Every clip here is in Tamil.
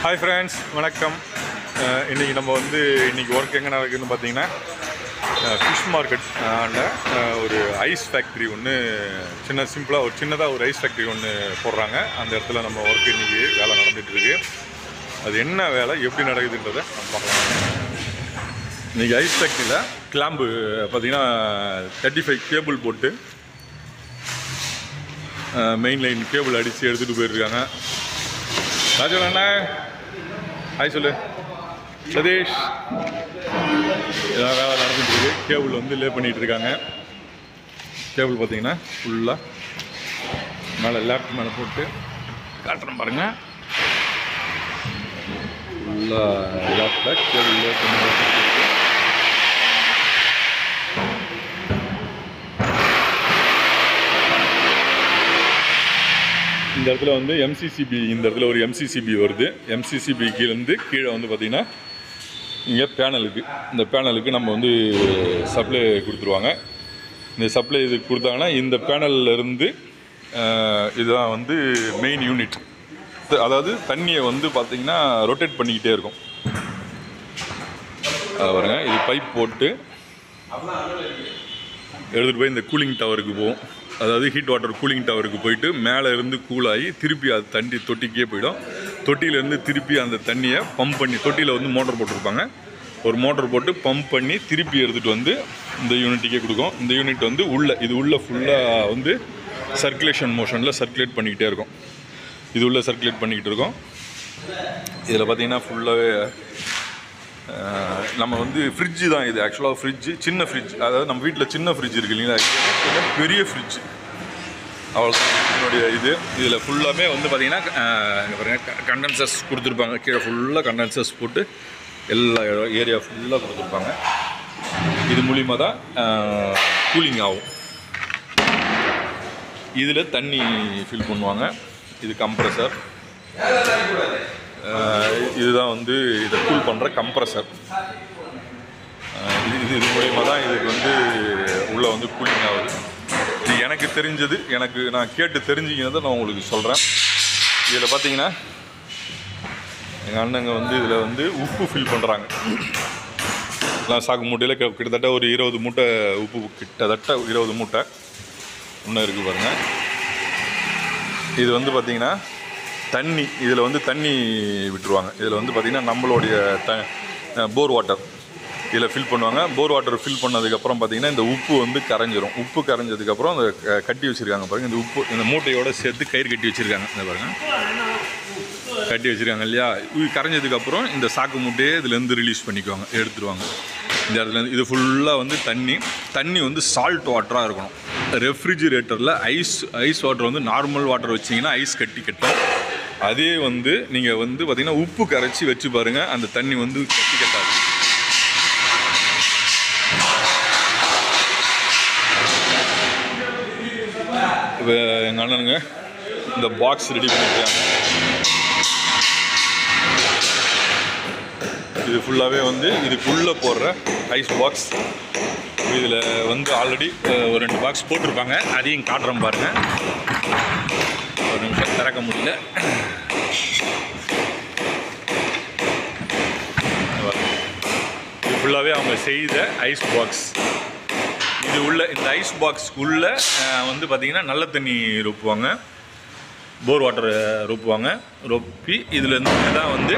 ஹாய் ஃப்ரெண்ட்ஸ் வணக்கம் அஹ் இன்னைக்கு நம்ம வந்து இன்னைக்கு ஒர்க் எங்கே நடக்குதுன்னு பார்த்தீங்கன்னா ஃபிஷ் மார்க்கெட் ஒரு ஐஸ் ஃபேக்ட்ரி ஒன்று சின்ன சிம்பிளாக ஒரு சின்னதாக ஒரு ஐஸ் ஃபேக்ட்ரி ஒன்று போடுறாங்க அந்த இடத்துல நம்ம ஒர்க் இன்னைக்கு வேலை நடந்துட்டு இருக்கு அது என்ன வேலை எப்படி நடக்குதுன்றதை நம்ம பார்க்கலாம் இன்னைக்கு ஐஸ் ஃபேக்ட்ரியில் கிளாம்பு பார்த்தீங்கன்னா தேர்ட்டி ஃபைவ் கேபிள் போட்டு மெயின் லைன் கேபிள் அடித்து எடுத்துகிட்டு போயிருக்காங்க ராஜன் அண்ணா ஹாய் சொல்லு சதீஷ் இதான் வேலை நடந்துட்டு இருக்கு கேபிள் வந்து லே பண்ணிட்டு இருக்காங்க கேபிள் பார்த்தீங்கன்னா ஃபுல்லாக மேலே லேப்ட் மேலே போட்டு காட்டுறேன் பாருங்க ஃபுல்லாக லேப்டில் கேபிள் லே பண்ணி வச்சிருக்கு. இந்த இடத்துல வந்து எம்சிசிபி இந்த இடத்துல ஒரு எம்சிசிபி வருது எம்சிசிபி கீழேருந்து கீழே வந்து பார்த்திங்கன்னா இங்கே பேனலுக்கு இந்த பேனலுக்கு நம்ம வந்து சப்ளை கொடுத்துருவாங்க இந்த சப்ளை இது கொடுத்தாங்கன்னா இந்த பேனல்ல இருந்து அஹ், இதுதான் வந்து மெயின் யூனிட் அதாவது தண்ணியை வந்து பார்த்திங்கன்னா ரொட்டேட் பண்ணிக்கிட்டே இருக்கும் அது பாருங்க இது பைப் போட்டு எடுத்துகிட்டு போய் இந்த கூலிங் டவருக்கு போகும் அதாவது ஹீட் வாட்டர் கூலிங் டவருக்கு போயிட்டு மேலே இருந்து கூலாகி திருப்பி அது தண்ணி தொட்டிக்கே போயிடும் தொட்டியிலேருந்து திருப்பி அந்த தண்ணியை பம்ப் பண்ணி தொட்டியில் வந்து மோட்டர் போட்டிருப்பாங்க ஒரு மோட்டர் போட்டு பம்ப் பண்ணி திருப்பி எடுத்துகிட்டு வந்து இந்த யூனிட்டுக்கே கொடுக்கும் இந்த யூனிட் வந்து உள்ளே இது உள்ளே ஃபுல்லாக வந்து சர்க்குலேஷன் மோஷனில் சர்க்குலேட் பண்ணிக்கிட்டே இருக்கும் இது உள்ளே சர்க்குலேட் பண்ணிக்கிட்டு இருக்கோம் இதில் பார்த்தீங்கன்னா ஃபுல்லாகவே அஹ் நம்ம வந்து ஃப்ரிட்ஜு தான் இது ஆக்சுவலாக ஃப்ரிட்ஜு சின்ன ஃப்ரிட்ஜ் அதாவது நம்ம வீட்டில் சின்ன ஃப்ரிட்ஜ் இருக்கு இல்லைங்களா இது பெரிய ஃப்ரிட்ஜ் அவ்வளோ என்னுடைய இது இதில் ஃபுல்லாமே வந்து பார்த்தீங்கன்னா இங்கே பாருங்க கண்டென்சர்ஸ் கொடுத்துருப்பாங்க கீழே ஃபுல்லாக கண்டென்சர்ஸ் போட்டு எல்லா ஏரியா ஃபுல்லாக கொடுத்துருப்பாங்க இது மூலிமா தான் கூலிங் ஆகும் இதில் தண்ணி ஃபில் பண்ணுவாங்க இது கம்ப்ரஸர் அஹ் இதுதான் வந்து இதை கூல் பண்ணுற கம்ப்ரஸர் இது இது இது மூலயமா தான் இதுக்கு வந்து உள்ளே வந்து கூலிங் ஆகுது இது எனக்கு தெரிஞ்சது எனக்கு நான் கேட்டு தெரிஞ்சுக்கினதை நான் உங்களுக்கு சொல்கிறேன் இதில் பார்த்தீங்கன்னா எங்கள் அண்ணங்க வந்து இதில் வந்து உப்பு ஃபில் பண்ணுறாங்க எல்லாம் சாக்கு மூட்டையில் கிட்ட- கிட்டத்தட்ட ஒரு இருபது மூட்டை உப்பு கிட்டத்தட்ட இருபது மூட்டை இன்னும் இருக்குது பாருங்கள் இது வந்து பார்த்திங்கன்னா தண்ணி இதில் வந்து தண்ணி விட்டுருவாங்க இதில் வந்து பார்த்திங்கன்னா நம்மளுடைய த போர் வாட்டர் இதில் ஃபில் பண்ணுவாங்க போர் வாட்டர் ஃபில் பண்ணதுக்கப்புறம் பார்த்திங்கன்னா இந்த உப்பு வந்து கரைஞ்சிரும் உப்பு கரைஞ்சதுக்கப்புறம் அந்த க- கட்டி வச்சுருக்காங்க பாருங்கள் இந்த உப்பு இந்த மூட்டையோடு சேர்த்து கயிறு கட்டி வச்சுருக்காங்க இந்த பாருங்கள் கட்டி வச்சுருக்காங்க இல்லையா இது கரைஞ்சதுக்கப்புறம் இந்த சாக்கு மூட்டையே இதுலேருந்து ரிலீஸ் பண்ணிக்குவாங்க எடுத்துருவாங்க இந்த இடத்துலேருந்து இது ஃபுல்லாக வந்து தண்ணி தண்ணி வந்து சால்ட் வாட்டராக இருக்கணும் ரெஃப்ரிஜிரேட்டரில் ஐஸ் ஐஸ் வாட்டர் வந்து நார்மல் வாட்டர் வச்சிங்கன்னா ஐஸ் கட்டி கட்டும் அதே வந்து நீங்கள் வந்து பார்த்திங்கன்னா உப்பு கரைச்சி வச்சு பாருங்கள் அந்த தண்ணி வந்து கட்டி கட்டாது இப்போ எங்கள் அண்ணனுங்க இந்த பாக்ஸ் ரெடி பண்ணிருக்காங்க இது ஃபுல்லாகவே வந்து இதுக்குள்ளே போடுற ஐஸ் பாக்ஸ் இதில் வந்து ஆல்ரெடி ஒரு ரெண்டு பாக்ஸ் போட்டிருப்பாங்க அதையும் காட்டுறோம் பாருங்கள் ஒரு நிமிஷம் திறக்க முடியல இங்க பாருங்க. இது ஃபுல்லாகவே அவங்க செய்த ஐஸ் பாக்ஸ் இது உள்ள இந்த ஐஸ் பாக்ஸ் உள்ள அஹ், வந்து பார்த்திங்கன்னா நல்ல தண்ணி ரொப்புவாங்க போர் வாட்டர் ரொப்புவாங்க ரொப்பி இதில் இருந்து தான் வந்து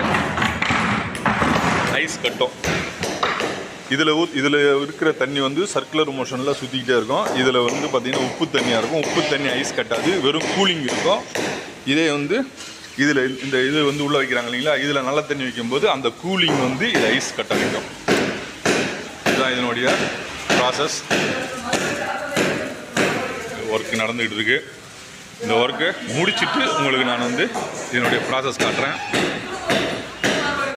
ஐஸ் கட்டும் இதில் ஊத் இதில் இருக்கிற தண்ணி வந்து சர்க்குலர் மோஷனில் சுற்றிக்கிட்டே இருக்கும் இதில் வந்து பார்த்திங்கன்னா உப்பு தண்ணியாக இருக்கும் உப்பு தண்ணி ஐஸ் கட்டாது வெறும் கூலிங் இருக்கும் இதே வந்து இதில் இந்த இது வந்து உள்ளே வைக்கிறாங்க இல்லைங்களா இதில் நல்ல தண்ணி வைக்கும்போது அந்த கூலிங் வந்து இது ஐஸ் கட்ட வைக்கும் இதுதான் இதனுடைய ப்ராசஸ் ஒர்க் நடந்துகிட்டு இருக்கு இந்த ஒர்க்கை முடிச்சிட்டு உங்களுக்கு நான் வந்து இதனுடைய ப்ராசஸ் காட்டுறேன்